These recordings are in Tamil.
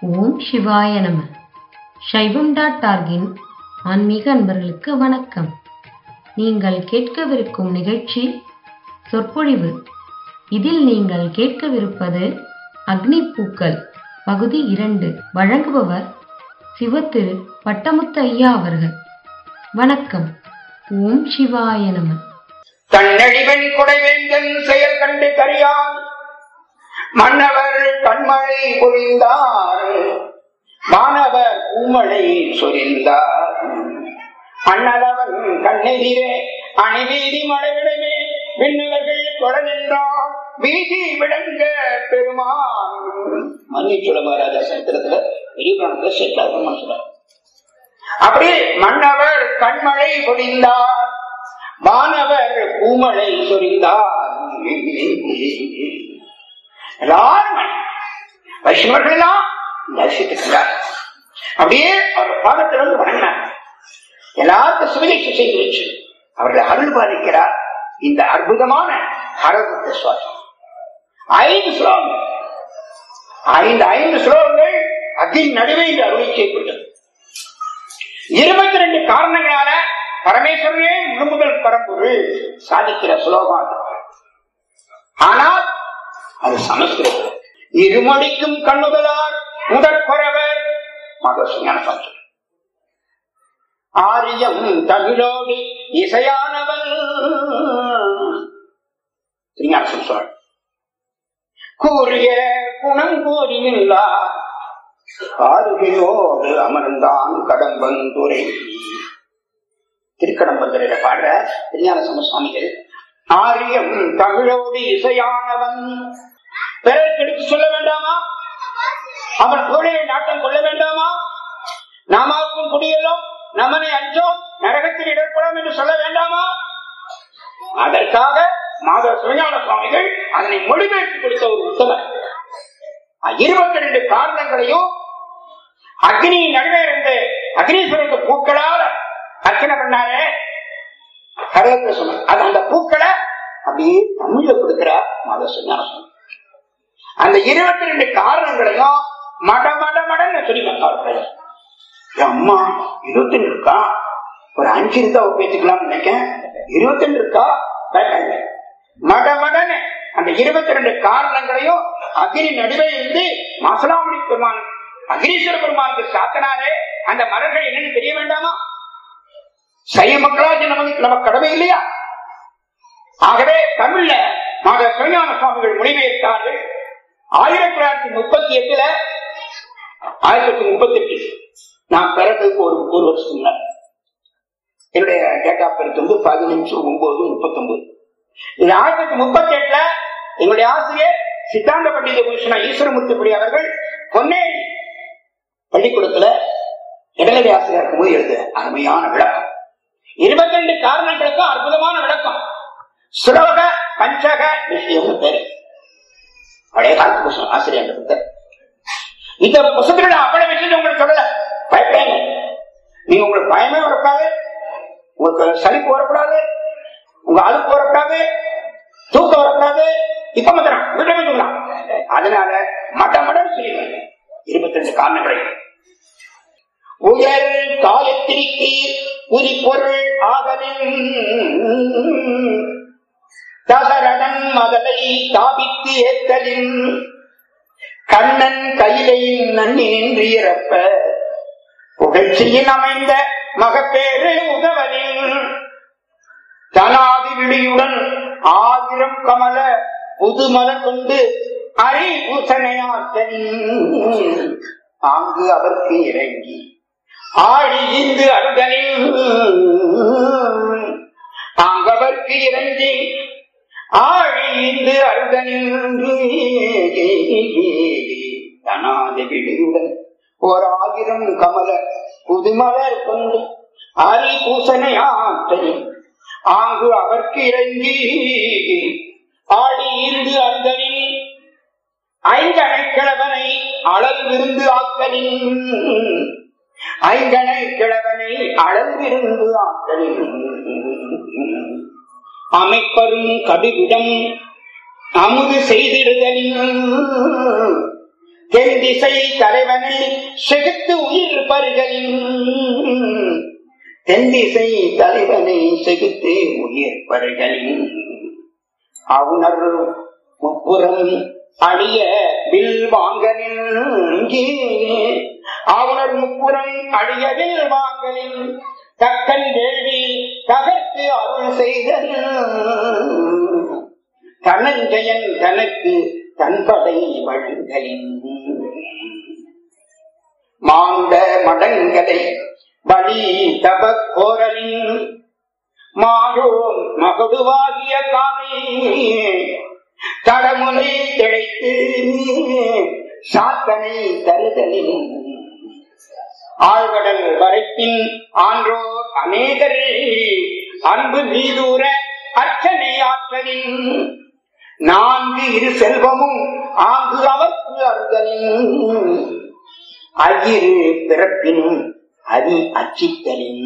ஓம் சிவாய நம சைவம் டாட் டார்கின் ஆன்மீக அன்பர்களுக்கு வணக்கம் நீங்கள் கேட்கவிருக்கும் நிகழ்ச்சி சொற்பொழிவு இதில் நீங்கள் கேட்கவிருப்பது அக்னி பூக்கள் பகுதி இரண்டு வழங்குபவர் சிவத்திரு பட்டமுத்து ஐயா அவர்கள் வணக்கம் ஓம் சிவாய நம தன்னடிவன் குடைவேந்தன் செயல் கண்டு கரியான் மன்னவர் கண்மழை பொழிந்தார் மாணவர் பூமழை சொரிந்தார் அண்ணலவன் கண்ணெதிரே அணிவீதி மழைவிடமே விண்ணவர்கள் தொட நின்றார் வீதி விளங்க பெருமான் மன்னிச்சுட மகாராஜா சரித்திரத்துல பெரிய பிராணத்துல சேர்த்தார் சொல்றார் அப்படி மன்னவர் கண்மழை பொழிந்தார் வானவர் பூமழை சொரிந்தார் எல்லாரும் வைஷ்ணவர்கள் எல்லாம் தரிசித்துக்கிறார் அப்படியே அவர் பாதத்திலிருந்து வணங்கினார் எல்லாருக்கும் சுவிதேட்சை செய்து வச்சு அவர்கள் அருள் பாலிக்கிறார் இந்த அற்புதமான ஹரதத்த சுவாசம் ஐந்து ஸ்லோகங்கள் ஐந்து ஐந்து ஸ்லோகங்கள் அதின் நடுவே இந்த அருளை செய்யப்பட்டது இருபத்தி ரெண்டு காரணங்களால பரமேஸ்வரனே முழுமுதல் பரம்பொருள் சாதிக்கிற சுலோகம் அது ஆனால் அது சமஸ்கிருதம் இருமொழிக்கும் கண்ணுதலார் முதற்குறவர் மகசுஞான சம்ஸ்கிருதம் ஆரியம் தமிழோடு இசையானவன் திருஞான சம்ஸ்கிருதம் கூறிய குணம் கூறியில்லா காருகையோடு அமர்ந்தான் கடம்பன் துறை திருக்கடம்பந்தரையில பாடுற திருஞான சமசுவாமிகள் ஆரியம் தமிழோடு இசையானவன் பிறருக்கு எடுத்து சொல்ல வேண்டாமா அவன் புகழையை நாட்டம் கொள்ள வேண்டாமா நாமாக்கும் குடியெல்லாம் நமனை அஞ்சோம் நரகத்தில் இடர்படும் என்று சொல்ல வேண்டாமா அதற்காக மாத சிவஞான சுவாமிகள் அதனை மொழிபெயர்த்து கொடுத்த ஒரு உத்தவர் இருபத்தி ரெண்டு காரணங்களையும் அக்னியின் நடுவே இருந்து அக்னீஸ்வரருக்கு பூக்களால் அர்ச்சனை பண்ணாரு கடவுள் சொன்னார் அது அந்த பூக்களை அப்படியே தமிழ்ல கொடுக்கிறார் மாத சுஞான சுவாமி அந்த இருபத்தி ரெண்டு காரணங்களையும் மட மட மடன்னு சொல்லி வந்தார்கள் அம்மா இருபத்தி ரெண்டு இருக்கா ஒரு அஞ்சு இருந்தா பேசிக்கலாம் நினைக்கேன் இருபத்தி ரெண்டு இருக்கா மட மடன்னு அந்த இருபத்தி ரெண்டு காரணங்களையும் அக்னி நடுவே இருந்து மசலாமணி பெருமான் அக்னீஸ்வர பெருமானுக்கு சாத்தனாரே அந்த மலர்கள் என்னன்னு தெரிய வேண்டாமா சைவ மக்களாச்சு நமக்கு நம்ம கடமை இல்லையா ஆகவே தமிழ்ல மாத சிவஞான சுவாமிகள் மொழிபெயர்த்தார்கள் ஆயிரத்தி தொள்ளாயிரத்தி முப்பத்தி எட்டுல ஆயிரத்தி தொள்ளாயிரத்தி முப்பத்தி எட்டு நான் பிறந்ததுக்கு ஒரு ஒரு வருஷம் முன்னாடி என்னுடைய டேட் ஆஃப் பர்த் வந்து பதினஞ்சு ஒன்பது முப்பத்தி ஒன்பது இது ஆயிரத்தி தொள்ளாயிரத்தி முப்பத்தி எட்டுல எங்களுடைய ஆசிரியர் சித்தாந்த பண்டித பூஷணா ஈஸ்வரமுத்துப்படி அவர்கள் பொன்னேரி பள்ளிக்கூடத்துல இடைநிலை ஆசிரியர் இருக்கும்போது எழுத அருமையான விளக்கம் இருபத்தி ரெண்டு காரணங்களுக்கும் அற்புதமான விளக்கம் சுலோக பஞ்சக விஷயம் பேரு பழைய காலத்து புத்தகம் ஆசிரியர் புத்தர் இந்த புத்தகத்துல அவ்வளவு விஷயம் உங்களுக்கு சொல்லல பயப்படாங்க நீங்க உங்களுக்கு பயமே வரக்கூடாது உங்களுக்கு சளிப்பு வரக்கூடாது உங்க அழுப்பு வரக்கூடாது தூக்கம் வரக்கூடாது இப்ப மாத்திரம் விடவே தூங்கலாம் அதனால மட மடம் சொல்லிடுவாங்க இருபத்தி ரெண்டு காரணங்களை உயர் காலத்திற்கு உரி பொருள் ஆகலின் தசரதன் மகளை தாபித்து ஏத்தலின் கண்ணன் கையிலையும் நன்னி நின்று இறப்ப புகழ்ச்சியில் அமைந்த மகப்பேறு உதவலின் தனாதி விழியுடன் ஆயிரம் கமல புதுமல கொண்டு அரி பூசணையாற்றலின் அங்கு அதற்கு இறங்கி ஆடி இந்து அருதலில் அங்கவர்க்கு இறங்கி ஆழி இந்து அருதலில் தனாதிவிடியுடன் ஓர் ஆயிரம் கமல புதுமலர் கொண்டு அரி பூசணையாற்றலில் ஆங்கு அவர்க்கு இறங்கி ஆடி இருந்து அருதலில் ஐங்கனை கிழவனை அளல் விருந்து ஆக்கலின் ஐங்கனை கிழவனை அளல் விருந்து ஆக்கலின் அமைப்பரும் கடுவிடம் அமுது செய்திடுதலின் தென் திசை தலைவனை செகுத்து உயிர் பருகலின் தென் திசை தலைவனை செகுத்து உயிர் பருகலின் அவுணர் முப்புறம் அழிய வில் வாங்கலின் ஆவுணர் முப்புறம் அழிய வில் வாங்கலின் தக்கன் வேள்வி தகர்த்து அருள் செய்தலின் தனஞ்சயன் தனக்கு தன்படை வழங்கலின் மாண்ட மடங்களை வழி தப கோரலின் மாயோன் மகடுவாகிய காமை தடமுலை திளைத்து சாத்தனை தருதலின் ஆழ்கடல் வரைப்பின் ஆன்றோர் அநேகரே அன்பு மீதூர அர்ச்சனை ஆற்றலின் நான்கு இரு செல்வமும் ஆங்கு அவர்க்கு அருதலின் அயிரு பிறப்பினும் அதி அச்சித்தலின்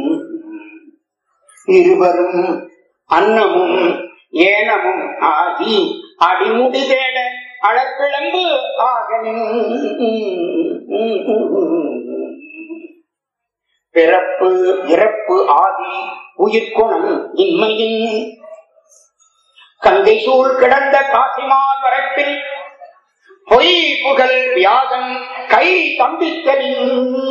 இருவரும் அன்னமும் ஏனமும் ஆகி அடிமுடி தேட அளப்பிழம்பு ஆகலின் பிறப்பு இறப்பு ஆதி உயிர்குணம் இன்மையின் கங்கை சூழ் கிடந்த காசிமால் வரப்பில் பொய் புகழ் வியாதம் கை தம்பித்தலின்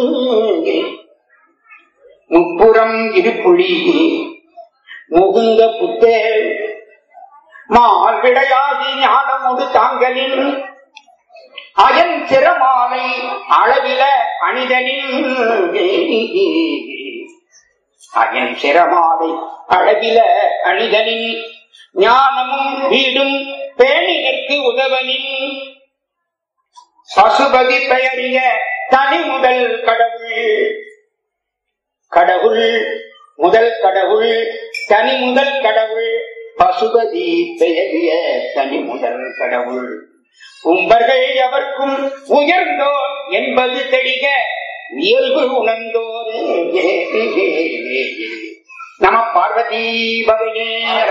முப்புறம் இருப்புழி முகுந்த புத்தேல் மால்விடையாகி ஞானமோடு தாங்கலின் அயன் சிரமாலை அளவில அணிதலின் அயன் சிரமாலை அளவில அணிதலின் ஞானமும் வீடும் பேணிதற்கு உதவனின் பசுபதி பெயரிய தனி முதல் கடவுள் கடவுள் முதல் கடவுள் தனி முதல் கடவுள் பசுபதி பெயரிய தனி முதல் கடவுள் உம்பர்கள் எவர்க்கும் உயர்ந்தோர் என்பது தெளிக இயல்பு உணர்ந்தோர் நம பார்வதி பகையே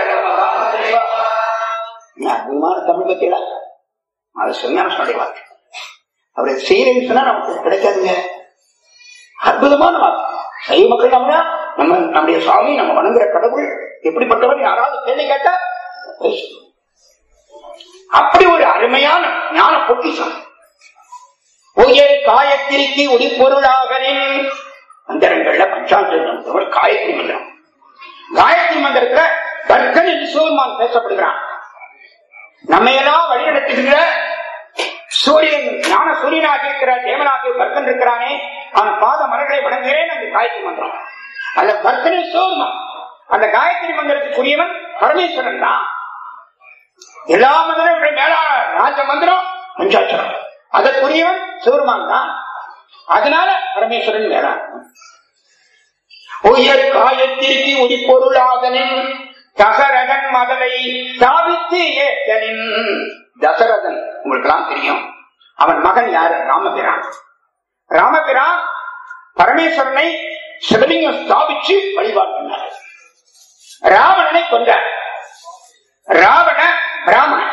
அற்புதமான தமிழ் பத்தியா அது சொன்ன சொல்லி வாக்கு அவரை செய்யறேன்னு சொன்னா நமக்கு கிடைக்காதுங்க அற்புதமான வாக்கு சைவ மக்கள் நம்ம நம்ம நம்முடைய சுவாமி நம்ம வணங்குற கடவுள் எப்படிப்பட்டவர் யாராவது கேள்வி கேட்டா பேசணும். அப்படி ஒரு அருமையான ஞான பொக்கிஷம் உயர் காயத்திற்கு ஒளிப்பொருளாகரின் மந்திரங்கள்ல பஞ்சாஞ்சம் ஒரு காயத்ரி மந்திரம் காயத்ரி மந்திரத்துல கர்கன் என்று சிவருமான் பேசப்படுகிறான் நம்மையெல்லாம் வழிநடத்துகிற சூரியன் ஞான சூரியனாக இருக்கிற தேவனாக கர்கன் இருக்கிறானே அவன் பாத மலர்களை வணங்குகிறேன் அந்த காயத்ரி மந்திரம் அந்த கர்கனே சிவருமான் அந்த காயத்ரி மந்திரத்துக்குரியவன் பரமேஸ்வரன் தான் எல்லா மந்திரம் மேலான ராஜ மந்திரம் பஞ்சாட்சரம் அதற்குரியவன் சிவருமான் தான் அதனால பரமேஸ்வரன் மேலான உயர் காயத்திற்கு உரிப்பொருளாதனின் தசரதன் மதலை தாவித்து ஏற்றனின் தசரதன் உங்களுக்கு எல்லாம் தெரியும் அவன் மகன் யாரு ராமபிரான் ராமபிரான் பரமேஸ்வரனை சிவலிங்கம் ஸ்தாபிச்சு வழிபாடு பண்ணார் ராவணனை கொண்டார் ராவண பிராமணன்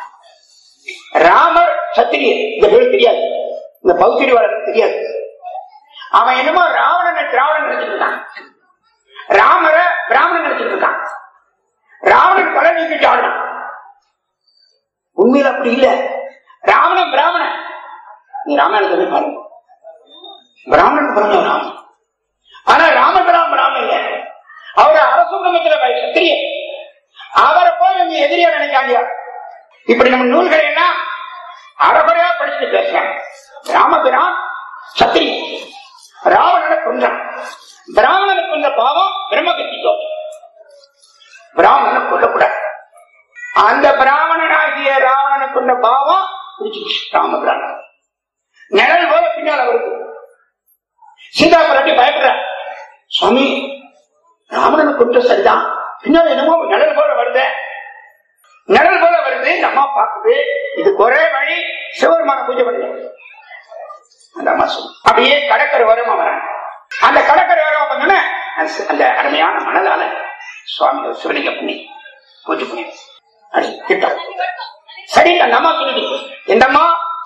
ராமர் சத்திரியர் இந்த பேர் தெரியாது இந்த பௌத்திரிவாளர் தெரியாது அவன் என்னமோ ராவணனை திராவணன் நினைச்சிட்டு இருக்கான் ராமர பிராமணன் நினைச்சிட்டு இருக்கான் ராவணன் தலை நீக்கிட்டு ஆடுறான் உண்மையில் அப்படி இல்ல ராவணன் பிராமணன் நீ ராமாயணத்தை போய் பாருங்க பிராமணன் பிறந்த ராமன் ஆனா ராமபிராம் பிராமணன் இல்ல அவர் அரசுகமத்துல சத்திரியன் அவரை போய் நீங்க எதிரியா நினைக்காங்க இப்படி நம்ம நூல்களை எல்லாம் அறகுறையா படிச்சுட்டு பேசுறாங்க ராமபிரான் சத்திரியன் ராவணனை கொன்றான் பிராமணனை கொன்ற பாவம் பிரம்மகத்தி தோற்றம் பிராமணனை கொல்லக்கூடாது அந்த பிராமணனாகிய ராவணனை கொண்ட பாவம் பிடிச்சிச்சு ராமபிராமன் நிழல் போல பின்னால் வருது சீதா பிராட்டி பயப்படுற சுவாமி ராவணனை கொன்ற சரிதான் பின்னால் என்னமோ நிழல் போல வருது நிழல் போல வருது இந்த அம்மா பாக்குது இதுக்கு ஒரே வழி சிவபெருமான பூஜை பண்ணுங்க அந்த அம்மா சொல்லு அப்படியே கடற்கரை ஓரமா வராங்க அந்த கடற்கரை ஓரமா வந்தோன்னே அந்த- அந்த அருமையான மணலால சுவாமி சிவலிங்க பண்ணி பூஜை பண்ணி அப்படி கிட்ட சரி அந்த அம்மா சொல்லுது இந்த அம்மா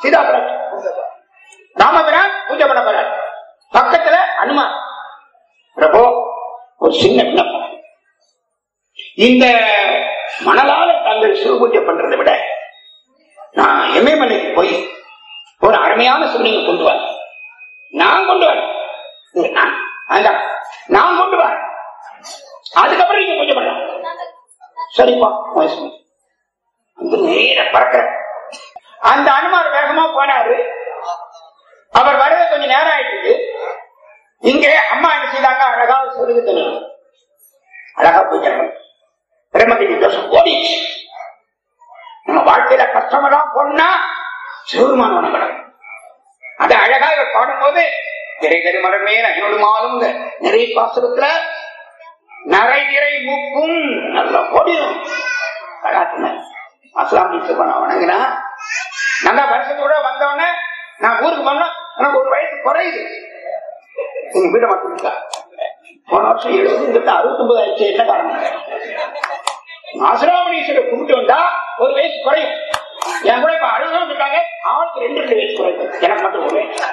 சீதா பிராட்டி ராமபிரான் பூஜை பண்ண போறார் பக்கத்துல அனுமான் பிரபு ஒரு சின்ன விண்ணப்பம் இந்த மணலால தாங்கள் சிவ பூஜை பண்றதை விட நான் எமயமலைக்கு போய் ஒரு அருமையான சிவலிங்கம் கொண்டு வரேன் நான் கொண்டு வரேன் இது நான் வேண்டாம். நான் கொண்டு வரேன் அதுக்கப்புறம் நீங்க பூஜை பண்ணலாம் சரிப்பா வயசு வந்து நேர பறக்கிற அந்த அனுமார் வேகமா போனாரு அவர் வரது கொஞ்சம் நேரம் ஆயிட்டு இங்கே அம்மா என்ன செய்தாங்க அழகா சொல்லுது தெரியும் அழகா போயிட்டாங்க பிரம்மகிரி தோஷம் ஓடிச்சு நம்ம வாழ்க்கையில கஷ்டமெல்லாம் போனா சிவருமான வணங்கணும் அது அழகா இவர் பாடும்போது திரை கரிமலமே ஐநூறு மாதம் இந்த நிறைய பாசுரத்துல நரை திரை மூக்கும் நல்லா ஓடிடும் அழகாத்தின அஸ்லாம் பண்ண வணங்கினா நல்லா வருஷத்தோட வந்தோடனே நான் ஊருக்கு போனா எனக்கு ஒரு வயசு குறையுது எங்க வீட மட்டும் இருக்கா போன வருஷம் எழுபது இந்த அறுபத்தி ஒன்பது ஆயிடுச்சு என்ன காரணம் ஆசிராமணீஸ்வரர் கும்பிட்டு வந்தா ஒரு வயசு குறையும் என் கூட இப்ப அழுதான் இருக்காங்க ஆளுக்கு ரெண்டு ரெண்டு வயசு குறையும் எனக்கு மட்டும் ஒரு வயசு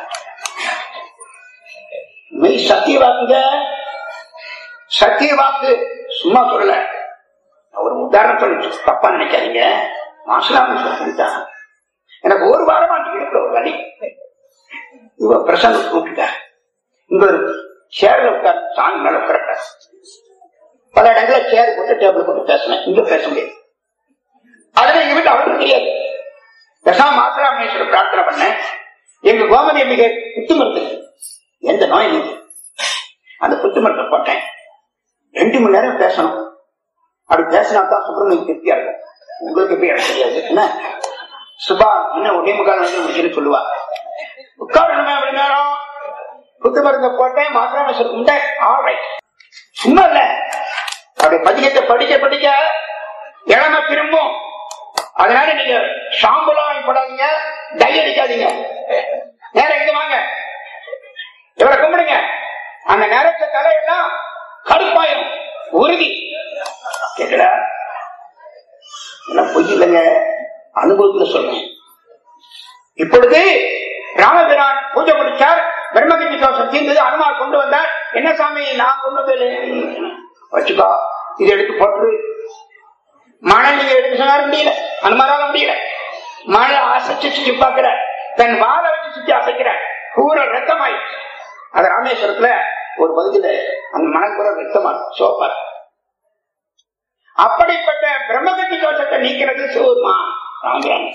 மெய் சத்திய வாக்குங்க சத்திய வாக்கு சும்மா சொல்லல ஒரு உதாரணம் சொல்லி தப்பா நினைக்காதீங்க ஆசிராமணீஸ்வரர் சொல்லிட்டா எனக்கு ஒரு வாரமா இருக்கிற ஒரு வழி இவ பிரசங்க கூப்பிட்டா இங்க ஒரு சேர்ல உட்கார் சாமி மேல உட்கார பல இடங்கள சேர் போட்டு டேபிள் போட்டு பேசினேன் இங்க பேச முடியாது அதுல எங்க வீட்டு அவருக்கு தெரியாது தசாம் மாத்திராமேஸ்வரர் பிரார்த்தனை பண்ணேன் எங்க கோமதி மிக புத்து மருந்து எந்த நோய் இல்லை அந்த புத்து மருந்தை போட்டேன் ரெண்டு மணி நேரம் பேசணும் அப்படி பேசினா தான் சுப்பிரமணியம் திருப்தியா இருக்கும் உங்களுக்கு எப்படி எனக்கு தெரியாது என்ன சுபா இன்னும் ஒரே முக்கால் வந்து முடிச்சுன்னு சொல்லுவா உட்காரணுமே அப்படி நேரம் புத்து மருந்தை போட்டேன் மாத்திராமேஸ்வரர் உண்டேன் ஆல்ரைட் சும்மா இல்ல அப்படி பதிகத்தை படிக்க படிக்க இளமை திரும்பும் அதனால நீங்க ஷாம்புலாம் வாங்கி போடாதீங்க டை அடிக்காதீங்க நேரம் இங்க வாங்க இவரை கும்பிடுங்க அந்த நேரத்தை தலையெல்லாம் கடுப்பாயிரும் உறுதி கேட்கல எல்லாம் பொய் இல்லைங்க அனுபவத்துல சொல்றேன் இப்பொழுது ராமபிரான் பூஜை முடிச்சார் பிரம்மகிரி தோஷம் தீர்ந்தது அனுமார் கொண்டு வந்தார் என்ன சாமி நான் கொண்டு வந்து வச்சுக்கோ இதை எடுத்து போட்டு மழை நீங்க எடுக்க சொன்னாரு முடியல அனுமாரால முடியல மழை அசைச்சு சுத்தி பார்க்கிற தன் வாழை வச்சு சுத்தி அசைக்கிற பூரா ரத்தமாயிடுச்சு அது ராமேஸ்வரத்துல ஒரு பகுதியில அந்த மணல் பூரா ரத்தமா சோப்பார் அப்படிப்பட்ட பிரம்மகத்தி தோஷத்தை நீக்கிறது சிவருமா ராமபிரான்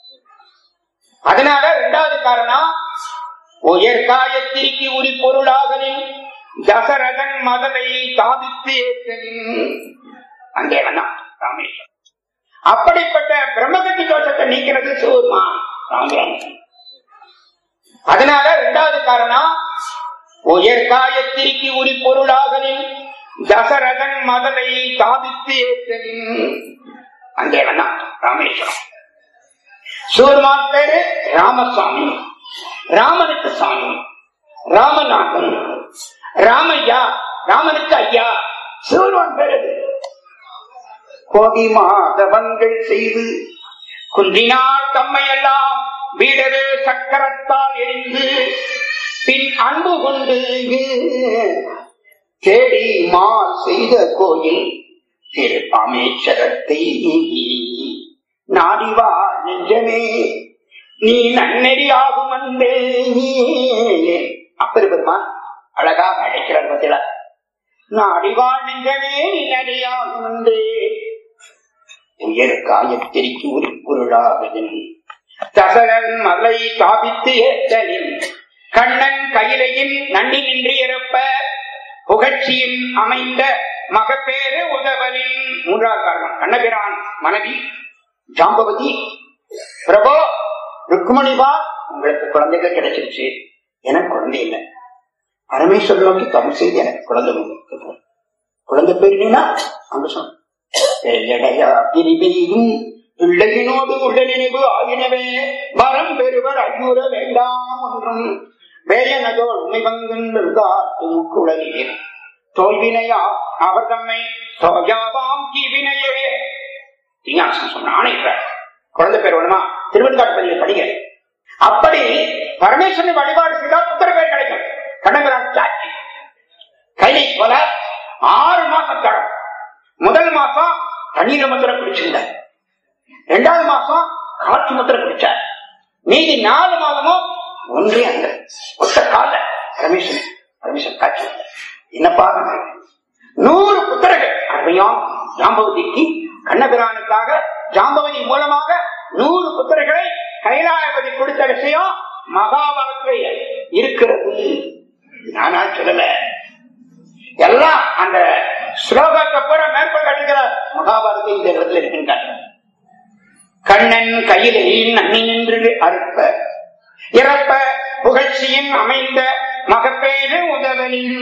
அதனால இரண்டாவது காரணம் உயர் காயத்திற்கு உரி பொருளாகலின் தசரதன் மதலை சாதித்து ஏற்றலின் அங்கே வேணாம் ராமேஸ்வரம் அப்படிப்பட்ட பிரம்மகத்தி தோஷத்தை நீக்கிறது சிவருமா ராமபிரான் அதனால இரண்டாவது காரணம் உயர் காயத்திற்கு உரி பொருளாகலின் தசரதன் மதலை சாதித்து ஏற்றலின் அங்கே வேணாம் ராமேஸ்வரம் சிவருமான் பேரு ராமசாமி ராமனுக்கு சாமி ராமநாதன் ராமையா ராமனுக்கு ஐயா சிவருமான் பேர் அது கோடி மாதவங்கள் செய்து குன்றினார் தம்மையெல்லாம் வீடரு சக்கரத்தால் எரிந்து பின் அன்பு கொண்டு தேடி மா செய்த கோயில் திரு ராமேஸ்வரத்தை நாடிவா நெஞ்சமே நீ நன்னெறியாகும் அன்பே அப்பர் பெருமான் அழகாக அழைக்கிறார் பத்தில நாடிவாள் நெஞ்சமே நீ நெறியாகும் அன்பே உயர் காயத்திற்கு ஒரு பொருளாகுதன் தசகன் மலை காபித்து ஏற்றலின் கண்ணன் கையிலையின் நன்னி நின்று இறப்ப புகழ்ச்சியின் அமைந்த மகப்பேறு உதவலின் மூன்றாவது காரணம் கண்ணபிரான் மனைவி ஜாம்பவதி பிரபோ ருக்மணிபா உங்களுக்கு குழந்தைகள் கிடைச்சிருச்சு எனக்கு குழந்தை இல்லை பரமேஸ்வரர் நோக்கி தமிழ் செய்து எனக்கு குழந்தை உண்டு. குழந்தை பேருனா அங்க சொன்ன பிரிபிரியும் பிள்ளையினோடு உள்ள நினைவு ஆகினவே வரம் பெறுவர் ஐயூர வேண்டாம் ஒன்றும் வேயனதோ உண்மை பங்குகாட்டும் குழலில் தோல்வினையா அவர் தம்மை தோஜாவாம் தீவினையே விஞ்ஞானம் சொன்ன ஆணைக்கிறார் குழந்தை பேர் வேணுமா திருவெண்காட்டு பதிவை படிங்க அப்படி பரமேஸ்வரன் வழிபாடு செய்தால் புத்திர பேர் கிடைக்கும் கண்ணபிரான் சாட்சி கையை போல ஆறு மாசம் தடம் முதல் மாசம் தண்ணீர் முத்திரை குடிச்சிருந்தார் இரண்டாவது மாசம் காற்று முத்திரை குடிச்சார் மீதி நாலு மாதமும் ஒன்றே அந்த ஒத்த கால பரமேஸ்வரன் பரமேஸ்வரன் காட்சி என்னப்பா நூறு புத்திரர்கள் அருமையாம் ஜாம்பவதிக்கு கண்ணபிரானுக்காக ஜாம்பவதி மூலமாக நூறு புத்திரர்களை கைலாயபதி கொடுத்த விஷயம் மகாபாரத்தில் இருக்கிறது நானா சொல்லல எல்லாம் அந்த ஸ்லோகத்தை பூரா மேற்கொள் காட்டுகிற மகாபாரதம் இந்த இடத்துல இருக்குன்னு காட்டுறேன் கண்ணன் கையிலே நன்னி நின்று அறுப்ப இறப்ப புகழ்ச்சியின் அமைந்த மகப்பேறு உதவலில்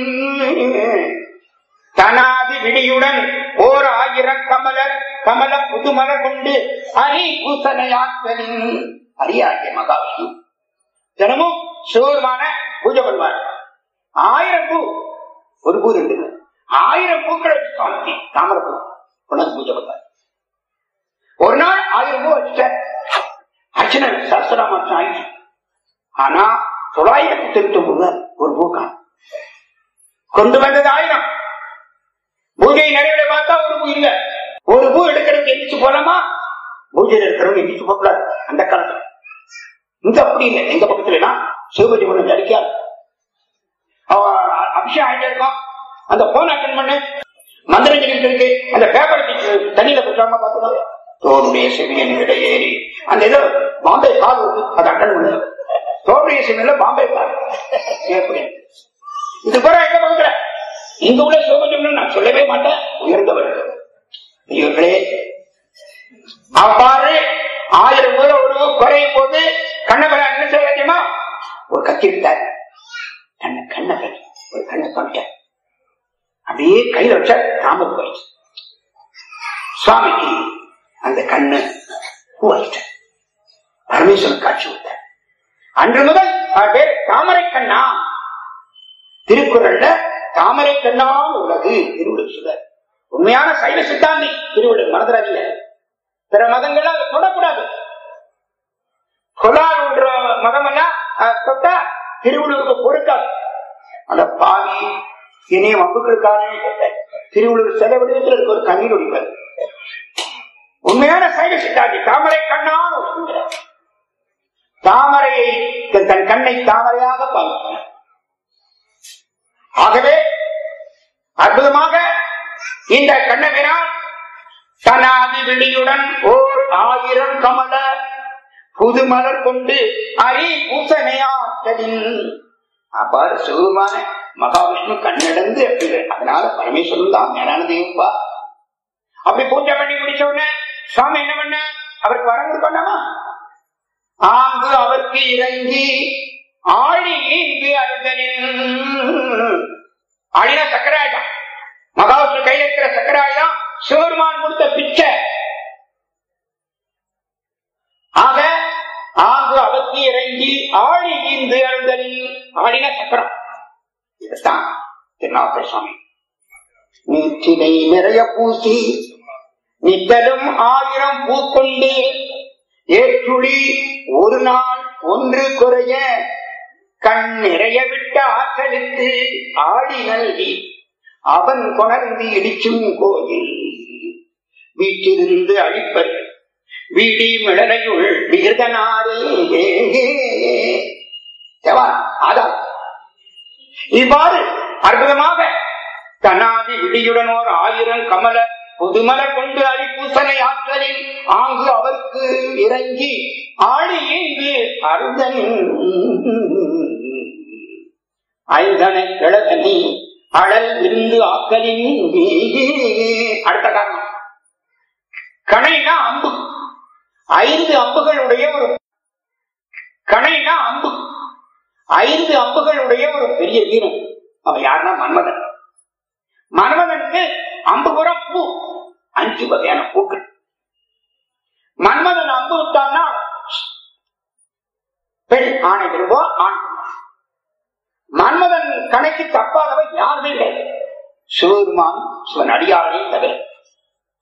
தனாதி விடியுடன் ஓர் ஆயிரம் கமலர் கமல புதுமலர் கொண்டு அரி பூசனையாக்கலின் அரியாகிய மகாவிஷ்ணு தினமும் சிவருமான பூஜை பண்ணுவார் ஆயிரம் பூ ஒரு பூ ரெண்டு பூ. ஆயிரம் பூக்களை வச்சு காமிச்சு தாமரப்பூ கொண்டாந்து பூஜை பண்ணுவார் ஒரு நாள் ஆயிரம் பூ வச்சுட்ட அர்ச்சனை சஹசிரநாமம் ஆயிடுச்சு ஆனா தொள்ளாயிரத்தி தொண்ணூத்தி ஒன்பது ஒரு பூ காணும் கொண்டு வந்தது ஆயிரம் பூஜை நிறைவேற பார்த்தா ஒரு பூ இல்ல ஒரு பூ எடுக்கிறதுக்கு எந்திரிச்சு போலாமா பூஜையில் இருக்கிறவங்க எந்திரிச்சு போகக்கூடாது அந்த காலத்துல இங்க அப்படி இல்லை எங்க பக்கத்துல எல்லாம் சிவபதி ஒண்ணு ஜடிக்காது அபிஷேகம் ஆயிட்டே இருக்கும் அந்த போன் அட்டன் பண்ணு மந்திரம் சொல்லிட்டு இருக்கு அந்த பேப்பர் தண்ணியில குற்றாம பார்த்துக்கோ தோருடைய செவியன் ஏறி அந்த இது பாம்பே கால் வருது அதை அட்டன் பண்ணு தோருடைய செவியில பாம்பே கால் எப்படி இது கூட எங்க பக்கத்துல இங்க உள்ள சிவபதி நான் சொல்லவே மாட்டேன் உயர்ந்தவர் இவர்களே அவ்வாறு ஆயிரம் முறை ஒரு குறையும் போது கண்ணபரா என்ன செய்ய தெரியுமா ஒரு கத்தி விட்டார் கண்ண கண்ண ஒரு கண்ணை தொட்டார் அப்படியே கையில வச்ச தாமரை போயிடுச்சு சுவாமிக்கு அந்த கண்ணு பூவாயிட்டார் பரமேஸ்வரன் காட்சி விட்டார் அன்று முதல் அவர் பேர் தாமரை கண்ணா திருக்குறள்ல தாமரை கண்ணால் உலகு திருவள்ளுவர் சொல்றார் உண்மையான சைவ சித்தாந்தி திருவள்ளுவர் மறந்துடாதீங்க பிற மதங்கள்லாம் அதை தொடக்கூடாது கொலால் என்ற மதம் எல்லாம் அஹ், தொட்டா திருவள்ளுவருக்கு பொறுக்காது அந்த பாவி இணைய வம்புகளுக்கான திருவள்ளுவர் சில விடயத்தில் இருக்க ஒரு கண்ணீர் ஒடிப்பார் உண்மையான சைவ சித்தாந்தி தாமரை கண்ணால் உலகுங்கிறார் தாமரையை தன் தன் கண்ணை தாமரையாக பார்க்கிறார் ஆகவே அற்புதமாக இந்த கண்ணவினால் தனாதி விழியுடன் ஓர் ஆயிரம் கமல புது மலர் கொண்டு அரி பூசணையாற்றலின் அப்பாறு சிவமான மகாவிஷ்ணு கண்ணடந்து அப்படி அதனால பரமேஸ்வரன் தான் மேலான தெய்வம்பா அப்படி பூஜை பண்ணி முடிச்ச உடனே சுவாமி என்ன பண்ண அவருக்கு வரம் கொடுக்கணுமா ஆங்கு அவருக்கு இறங்கி ஆழி இங்கு அருந்தலில் ஆழினா சக்கராயுதம் மகாவிஷ்ணு கையில் இருக்கிற சக்கராயுதம் சிவருமான் கொடுத்த பிச்சை ஆக ஆங்கு அவருக்கு இறங்கி ஆழி ஈந்து அருந்தலில் ஆழின சக்கரம் இதுதான் திருநாவுக்கர் சுவாமி நீச்சினை நிறைய பூசி நித்தலும் ஆயிரம் பூக்கொண்டு ஏற்றுளி ஒரு நாள் ஒன்று குறைய கண் நிறைய விட்ட ஆற்றலுக்கு ஆடி நல்கி அவன் கொணர்ந்து இடிச்சும் கோயில் வீட்டிலிருந்து அழிப்பர் வீடி மிளரையுள் விகிருதனாரே தேவாரம் ஆதாரம் இவ்வாறு அற்புதமாக தனாதி விடியுடன் ஓர் ஆயிரம் கமல புதுமலர் கொண்டு அரிபூசனை ஆற்றலில் ஆங்கு அவருக்கு இறங்கி ஆடி இங்கு அருந்தன் ஐந்தனை கிழதனி அழல் விருந்து ஆக்கலின் அடுத்த காரணம் கணைனா அம்பு ஐந்து அம்புகளுடைய ஒரு கணைனா அம்பு ஐந்து அம்புகளுடைய ஒரு பெரிய வீரன் அவன் யாருன்னா மன்மதன் மன்மதனுக்கு அம்பு புறம் பூ அஞ்சு வகையான பூக்கள் மன்மதன் அம்பு விட்டான்னா பெண் ஆணை விரும்புவா ஆண் மன்மதன் கணக்கு தப்பாதவன் யாருமே இல்லை சிவபெருமான் சிவன் அடியாரே தவிர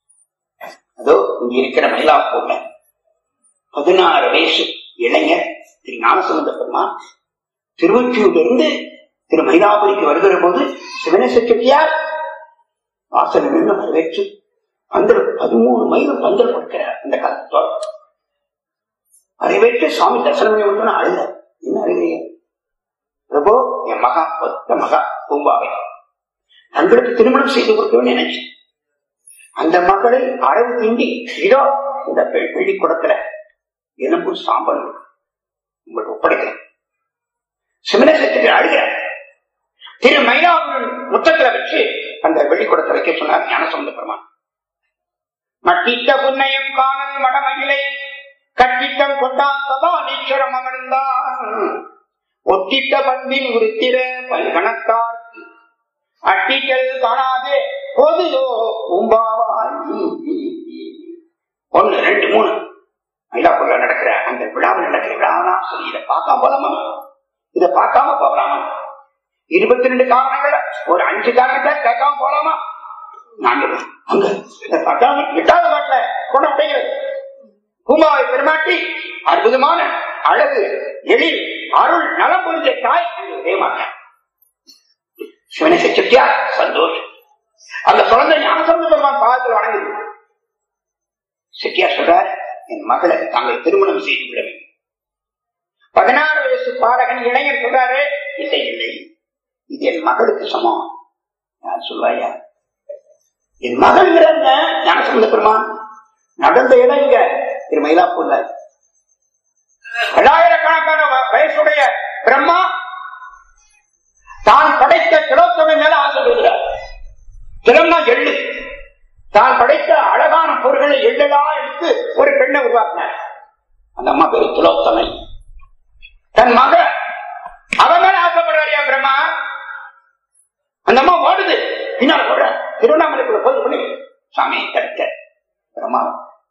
அதோ இங்க இருக்கிற மயிலாப்பூர்ல பதினாறு வயசு இளைஞர் திரு ஞானசம்பந்த பெருமான் திருவொற்றியூரிலிருந்து திரு மயிலாபுரிக்கு வருகிற போது சிவனேச செட்டியார் வாசல் நின்று வரவேற்று பந்தல் பதிமூணு மைல் பந்தல் கொடுக்கிறார் அந்த காலத்தோட வரவேற்று சுவாமி தரிசனம் பண்ணி விட்டு அழுத என்ன அழுகிறீங்க பிரபு என் மகா ஒத்த மகா பூம்பாவை தங்களுக்கு திருமணம் செய்து கொடுக்கணும்னு நினைச்சேன் அந்த மகளை அளவு தீண்டி இதோ இந்த வெள்ளி குடத்துல எலும்பு சாம்பல் உங்களுக்கு ஒப்படைக்கிறேன் சிவனேசத்துக்கு அழுகிறார் திரு மயிலாபுரம் முத்தத்துல வச்சு அந்த வெள்ளிக்கூடத்தை வைக்க சொன்னார் ஞானசம்பந்த பெருமான் மட்டிட்ட புன்னையம் காணல் மடமகிலை கட்டிட்டம் கொண்டான் சதா நீச்சரம் அமர்ந்தான் ஒத்திட்ட பண்பின் உருத்திர பல்கணத்தார் அட்டிக்கல் காணாதே பொதுதோ உம்பாவாய் ஒன்னு ரெண்டு மூணு மயிலாப்பூர்ல நடக்கிற அந்த விழாவில் நடக்கிற விழாவா சொல்லி இதை பார்க்காம போலாமா இதை பார்க்காம போகலாமா இருபத்தி ரெண்டு காரணங்கள ஒரு அஞ்சு காரணத்தை கேட்காம போலாமா நாங்க அங்க இதை பார்க்காம எட்டாவது பாட்டுல கொண்ட முடிகிறது பூமாவை பெருமாட்டி அற்புதமான அழகு எழில் அருள் நலம் புரிஞ்ச தாய் அதே மாட்டார் சிவனை செட்டியா சந்தோஷம் அந்த குழந்தை ஞானசம்பந்த பெருமான் பாதத்தில் வணங்குது செட்டியா சொல்றார் என் மகளை தாங்கள் திருமணம் செய்து விட வேண்டும் பதினாறு வயசு பாடகன் இளைஞர் சொல்றாரு இல்லை இல்லை இது என் மகளுக்கு சமம் யார் சொல்வாயா என் மகள்ங்கிறாங்க ஞானசம்பந்த பெருமான் நடந்த இடம் இங்க திரு மயிலாப்பூர்ல பல்லாயிரக்கணக்கான வ- வயசுடைய பிரம்மா தான் படைத்த திலோத்தமை மேல ஆசைப்படுகிறார் திலம்னா எள்ளு தான் படைத்த அழகான பொருள்களை எள்ளலா எடுத்து ஒரு பெண்ணை உருவாக்கினார் அந்த அம்மா பேரு திலோத்தமை தன் மக அவன் மேல ஆசைப்படுறாரியா பிரம்மா அந்த அம்மா ஓடுது பின்னால் ஓடுற திருவண்ணாமலைக்குள்ள போய் பண்ணி சாமி தடுக்க பிரம்மா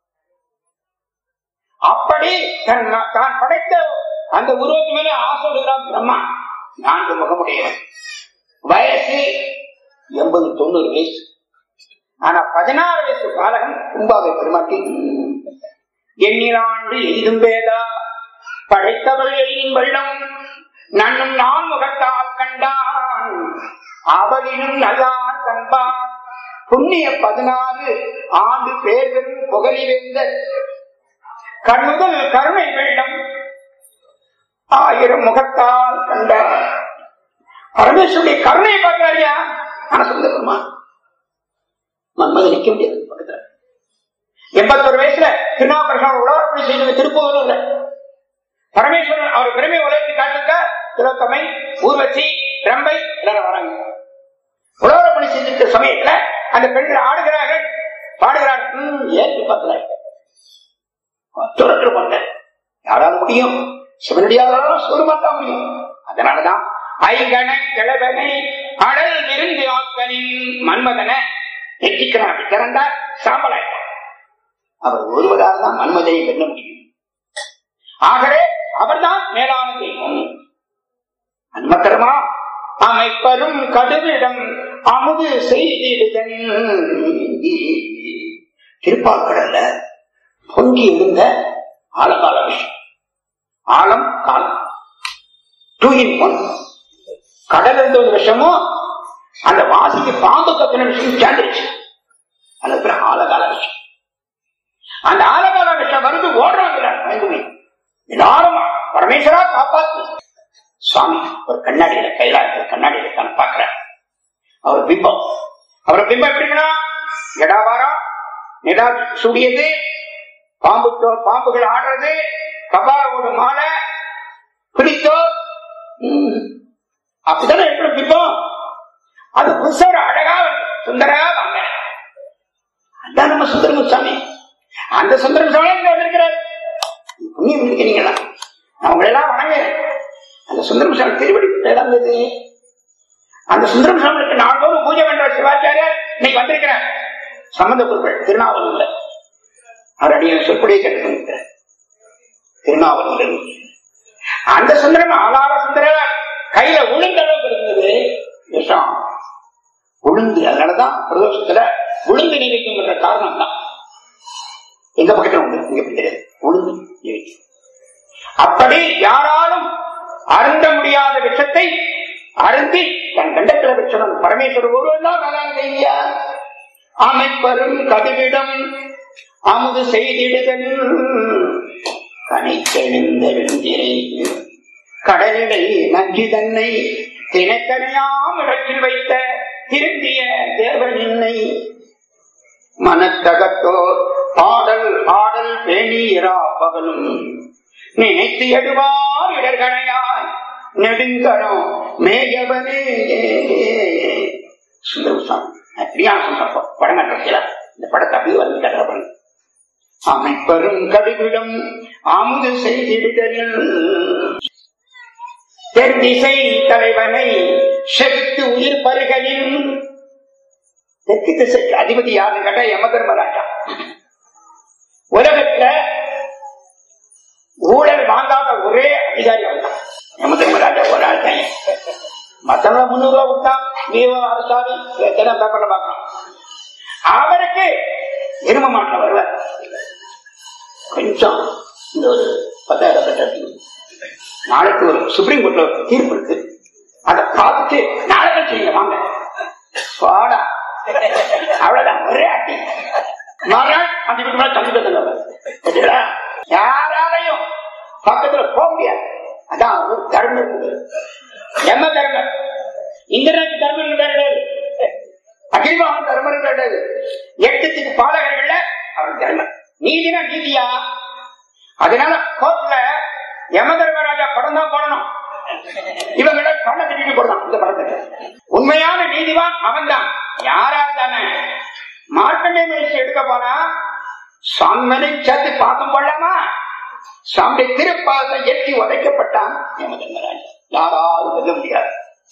அப்படி தன் ம- தான் படைத்த அந்த உருவத்து மேல ஆசைப்படுகிறான் பிரம்மா நான்கு முகமுடையவன் வயசு எண்பது தொண்ணூறு வயசு ஆனா பதினாறு வயசு பாலகன் கும்பாவை பெருமாட்டி எண்ணிலாண்டு எய்தும் வேதா படைத்தவள் எய்தும் வெள்ளம் நன்னும் நான் முகத்தால் கண்டான் அவளினும் நல்லார் கண்பான் புண்ணிய பதினாறு ஆண்டு பேர் பெறும் புகழி வேந்த கண்ணுதல் கருணை வெள்ளம் ஆயிரம் முகத்தால் கண்டார் பரமேஸ்வருடைய கருணையை பார்க்கிறாரியா ஆனந்த பெருமான் மன்மத நிக்க முடியாது பக்கத்துல எண்பத்தொரு வயசுல திருநாவுக்கரசன் உலகப்படி செய்த திருப்பூர்ல பரமேஸ்வரன் அவர் பெருமை உலகத்தை காட்டுங்க திலோத்தமை ஊர்வசி ரம்பை எல்லாரும் வராங்க உலகப்படி செஞ்சிருக்கிற சமயத்துல அந்த பெண்கள் ஆடுகிறார்கள் பாடுகிறார்கள் ம், ஏற்று பத்தல துறக்கிற பண்ண யாரால முடியும் சிவனடியாராலும் சோறுமாட்டா முடியும் அதனாலதான் ஐகண கிழவனை அடல் விருந்து ஆக்கனின் மன்மதன நெற்றிக்கிறான் திறந்தார் சாம்பலாயிட்டார் அவர் ஒருவரால் தான் மன்மதனை வெல்ல முடியும் ஆகவே அவர்தான் மேலான தெய்வம் அன்மக்கரமா அமைப்பரும் கடுவிடம் அமுது செய்திடுதன் திருப்பாக்கடல்ல பொங்கி எழுந்த ஆழகால விஷயம் ஆழம் காலம் டூ இன் ஒன் கடல் இருந்த ஒரு விஷயமும் அந்த வாசிக்கு பாம்பு கத்தின விஷயம் சேர்ந்துருச்சு அது பேர் ஆழகால விஷயம் அந்த ஆழகால விஷயம் வருது ஓடுறாங்க பயந்துமே எல்லாரும் பரமேஸ்வரா காப்பாத்து சுவாமி ஒரு கண்ணாடியில கைலாயத்துல கண்ணாடியில தான் பாக்குறார் அவர் பிம்பம் அவர் பிம்பம் எப்படின்னா எடாவாரா நிலா சூடியது பாம்பு தோ- பாம்புகள் ஆடுறது கபாலோட மாலை பிடித்தோ ம், அப்படித்தானே எப்படி பிம்பம் அது புதுசா ஒரு அழகா சுந்தரா வாங்க அதான் நம்ம சுந்தரமுசாமி அந்த சுந்தரமுசாமி இங்க வந்திருக்கிறார் புண்ணியம் இருக்கிறீங்களா நான் உங்களெல்லாம் வணங்குறேன் அந்த சுந்தரமுசாமி திருவடி இடம் இது அந்த சுந்தரமுசாமிக்கு நாள்தோறும் பூஜை பண்ற சிவாச்சாரியார் இன்னைக்கு வந்திருக்கிறார் சம்பந்த பொருட்கள் திருநாவலூர்ல அவர் அடிய சொற்படியை கேட்டுக்கொண்டிருக்கிறார் திருநாவலூர்ல இருந்து. அந்த சுந்தரம் ஆளாள சுந்தரர் கையில உளுந்த அளவுக்கு இருந்தது விஷம் உளுந்து அதனாலதான் பிரதோஷத்துல உளுந்து நினைக்குங்கிற காரணம் தான் எங்க பக்கத்துல உண்டு இங்க அப்படி தெரியாது உளுந்து நினைக்கும் அப்படி யாராலும் அருந்த முடியாத விஷத்தை அருந்தி தன் கண்டத்துல வச்சவன் பரமேஸ்வரர் ஒருவன் தான் வேளாண் கையா அமைப்பரும் கதிவிடம் அமுது செய்திடுதல் கனைத்தெழுந்தெழுந்திரை கடலிடை நன்றி தன்னை தினக்கனையாம் இடத்தில் வைத்த திருந்திய தேவனின்னை மனத்தகத்தோர் பாடல் ஆடல் பேணியரா பகலும் நினைத்து எடுவார் இடர்களையாய் நெடுங்கரம் மேயவனே சுந்தரசாமி படங்கட்டத்தில் இந்த படத்தை அப்படியே வந்து கட்டுறப்பன் அமைப்பெரும் கடிவிடம் அமுது செய்திடுதலில் தென்திசை தலைவனை செவித்து உயிர் பருகலில் தெற்கு திசைக்கு அதிபதி யாருன்னு கேட்டா யம தர்மராஜா உலகத்துல ஊழல் வாங்காத ஒரே அதிகாரி அவர் தான் யம தர்மராஜா ஒரு ஆள் தான் மத்தவங்க முன்னூறு ரூபாய் கொடுத்தா நீவோ அரசாதி தினம் பேப்பர்ல பார்க்கலாம் அவருக்கு எரும மாட்டில் வருவார் கொஞ்சம் இந்த ஒரு பத்தாயிரம் கட்டி நாளைக்கு ஒரு சுப்ரீம் கோர்ட்ல ஒரு தீர்ப்பு இருக்கு அதை பார்த்துட்டு நாளைக்கு செய்யுங்க வாங்க பாடா அவ்வளவுதான் ஒரே அட்டி மறுநாள் அந்த வீட்டு மேல தம்பி தந்துடுவாங்க யாராலையும் பக்கத்துல போக முடியாது அதான் ஒரு தர்மம் இருக்குது எம்ம தர்மம் இந்திரனுக்கு தர்மம் கிடையாது அகில்வாகன் தர்மம் கிடையாது எட்டுத்துக்கு பாலகர்கள்ல அவர் தர்மம் நீதினா நீதியா அதனால கோர்ட்ல யம தர்மராஜா படம் தான் போடணும் இவங்கள கண்ணை திட்டிட்டு போடலாம் இந்த படத்துக்கு உண்மையான நீதிவான் அவன் தான் யாரா தானே மார்க்கண்டே மனுஷன் எடுக்க போனா சாமனை சேர்த்து பாசம் கொள்ளாமா சாமி திருப்பாசம் எட்டி உதைக்கப்பட்டான் யம தர்மராஜா யாராலும் வெல்ல முடியாது